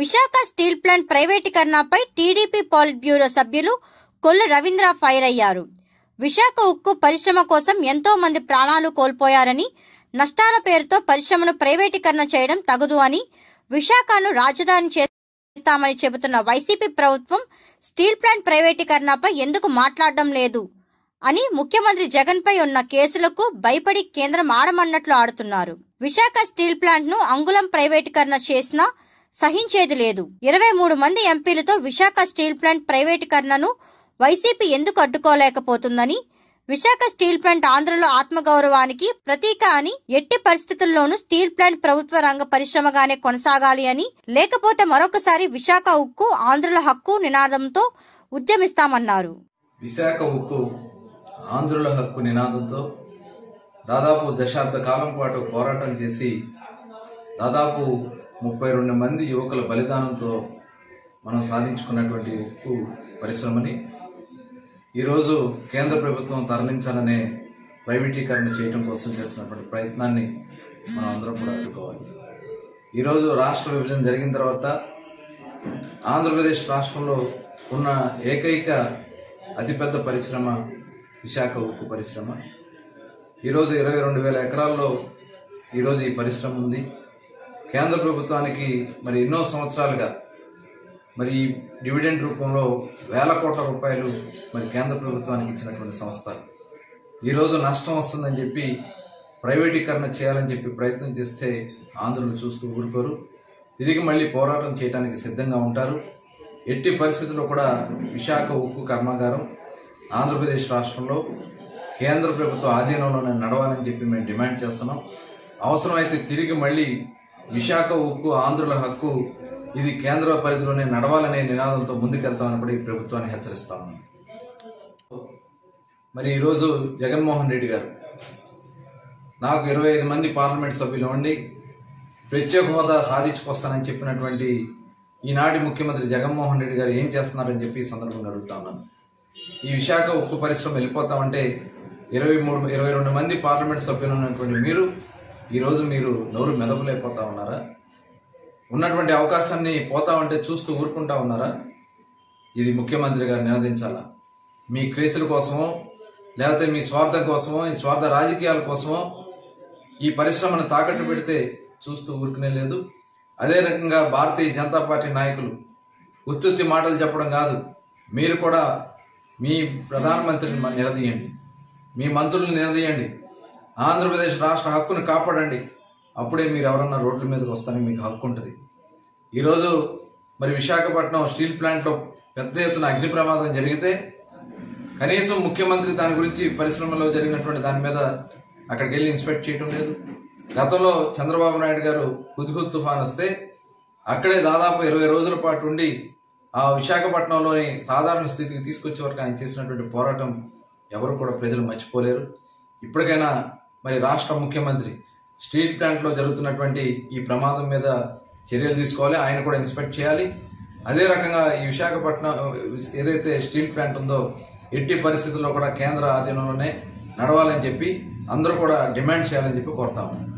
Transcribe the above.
Visakha steel plant ప్రైవేటీకరణపై TDP politburo సభ్యులు Kolla Ravindra fire అయ్యారు విశాఖ ఉక్కు పరిశ్రమ కోసం ఎంతో మంది ప్రాణాలు కోల్పోయారని నష్టాల పేరుతో పరిశ్రమను ప్రైవేటీకరణ చేయడం తగదు అని విశాఖను రాజధాని చేస్తామని చెబుతున్న వైసీపీ ప్రభుత్వం స్టీల్ ప్లాంట్ ప్రైవేటీకరణపై ఎందుకు మాట్లాడడం లేదు అని ముఖ్యమంత్రి జగన్పై ఉన్న కేసులకు భయపడి కేంద్రం ఆడమన్నట్లు ఆడుతున్నారు విశాఖ స్టీల్ ప్లాంట్ ను అంగుళం ప్రైవేటీకరణ చేసినా సహించేది లేదు ఇరవై మూడు మంది ఎంపీలతో విశాఖ స్టీల్ ప్లాంట్ ప్రైవేటీకరణను వైసీపీ ఎందుకు అడ్డుకోలేకపోతుందని విశాఖ స్టీల్ ప్లాంట్ ఆంధ్రలో ఆత్మగౌరవానికి ప్రతీక అని ఎట్టి పరిస్థితుల్లోనూ స్టీల్ ప్లాంట్ ప్రభుత్వ రంగ పరిశ్రమగానే కొనసాగాలి అని లేకపోతే మరొకసారి విశాఖ ఉక్కు ఆంధ్రుల హక్కు నినాదంతో ఉద్యమిస్తామన్నారు విశాఖ ఉక్కు ఆంధ్రుల హక్కు నినాదంతో దాదాపు దశాబ్ద కాలం పాటు పోరాటం చేసి దాదాపు ముప్పై రెండు మంది యువకుల బలిదానంతో మనం సాధించుకున్నటువంటి ఉక్కు పరిశ్రమని ఈరోజు కేంద్ర ప్రభుత్వం తరలించాలనే ప్రైవేటీకరణ చేయడం కోసం చేస్తున్నటువంటి ప్రయత్నాన్ని మనం అందరం కూడా అడ్డుకోవాలి ఈరోజు రాష్ట్ర విభజన జరిగిన తర్వాత ఆంధ్రప్రదేశ్ రాష్ట్రంలో ఉన్న ఏకైక అతిపెద్ద పరిశ్రమ విశాఖ ఉక్కు పరిశ్రమ ఈరోజు ఇరవై రెండు వేల ఎకరాల్లో ఈరోజు ఈ పరిశ్రమ ఉంది కేంద్ర ప్రభుత్వానికి మరి ఎన్నో సంవత్సరాలుగా మరి ఈ డివిడెండ్ రూపంలో వేల కోట్ల రూపాయలు మరి కేంద్ర ప్రభుత్వానికి ఇచ్చినటువంటి సంస్థ ఈరోజు నష్టం వస్తుందని చెప్పి ప్రైవేటీకరణ చేయాలని చెప్పి ప్రయత్నం చేస్తే ఆంధ్రులు చూస్తూ ఊరుకోరు తిరిగి మళ్ళీ పోరాటం చేయడానికి సిద్ధంగా ఉంటారు ఎట్టి పరిస్థితుల్లో కూడా విశాఖ ఉక్కు కర్మాగారం ఆంధ్రప్రదేశ్ రాష్ట్రంలో కేంద్ర ప్రభుత్వ ఆధీనంలోనే నడవాలని చెప్పి మేము డిమాండ్ చేస్తున్నాం అవసరమైతే తిరిగి మళ్ళీ విశాఖ ఉక్కు ఆంధ్రుల హక్కు ఇది కేంద్ర పరిధిలోనే నడవాలనే నినాదంతో ముందుకెళ్తామని కూడా ఈ ప్రభుత్వాన్ని హెచ్చరిస్తా ఉన్నాం మరి ఈరోజు జగన్మోహన్ రెడ్డి గారు నాకు ఇరవై ఐదు మంది పార్లమెంట్ సభ్యులు ఉండి ప్రత్యేక హోదా సాధించుకొస్తానని చెప్పినటువంటి ఈనాటి ముఖ్యమంత్రి జగన్మోహన్ రెడ్డి గారు ఏం చేస్తున్నారని చెప్పి ఈ సందర్భంగా అడుగుతా ఉన్నాను ఈ విశాఖ ఉక్కు పరిశ్రమ వెళ్ళిపోతామంటే ఇరవై మూడు ఇరవై రెండు మంది పార్లమెంట్ సభ్యులు ఉన్నటువంటి మీరు ఈరోజు మీరు నోరు మెదపలేకపోతా ఉన్నారా ఉన్నటువంటి అవకాశాన్ని పోతా ఉంటే చూస్తూ ఊరుకుంటా ఉన్నారా ఇది ముఖ్యమంత్రి గారు నినదించాలా మీ కేసుల కోసమో లేకపోతే మీ స్వార్థం కోసమో ఈ స్వార్థ రాజకీయాల కోసమో ఈ పరిశ్రమను తాకట్టు పెడితే చూస్తూ ఊరుకునే లేదు అదే రకంగా భారతీయ జనతా పార్టీ నాయకులు ఉత్తుత్తి మాటలు చెప్పడం కాదు మీరు కూడా మీ ప్రధానమంత్రిని మ- నిలదీయండి మీ మంత్రులను నిలదీయండి ఆంధ్రప్రదేశ్ రాష్ట్ర హక్కును కాపాడండి అప్పుడే మీరు ఎవరన్నా రోడ్ల మీదకి వస్తారని మీకు హక్కు ఉంటుంది ఈరోజు మరి విశాఖపట్నం స్టీల్ ప్లాంట్లో పెద్ద ఎత్తున అగ్ని ప్రమాదం జరిగితే కనీసం ముఖ్యమంత్రి దాని గురించి పరిశ్రమలో జరిగినటువంటి దాని మీద అక్కడికి వెళ్ళి ఇన్స్పెక్ట్ చేయటం లేదు గతంలో చంద్రబాబు నాయుడు గారు హుద్హుద్ తుఫాన్ వస్తే అక్కడే దాదాపు ఇరవై రోజుల పాటు ఉండి ఆ విశాఖపట్నంలోని సాధారణ స్థితికి తీసుకొచ్చే వరకు ఆయన చేసినటువంటి పోరాటం ఎవరు కూడా ప్రజలు మర్చిపోలేరు ఇప్పటికైనా మరి రాష్ట్ర ముఖ్యమంత్రి స్టీల్ ప్లాంట్లో జరుగుతున్నటువంటి ఈ ప్రమాదం మీద చర్యలు తీసుకోవాలి ఆయన కూడా ఇన్స్పెక్ట్ చేయాలి అదే రకంగా ఈ విశాఖపట్నం ఏదైతే స్టీల్ ప్లాంట్ ఉందో ఎట్టి పరిస్థితుల్లో కూడా కేంద్ర ఆధీనంలోనే నడవాలని చెప్పి అందరూ కూడా డిమాండ్ చేయాలని చెప్పి కోరుతా ఉన్నాను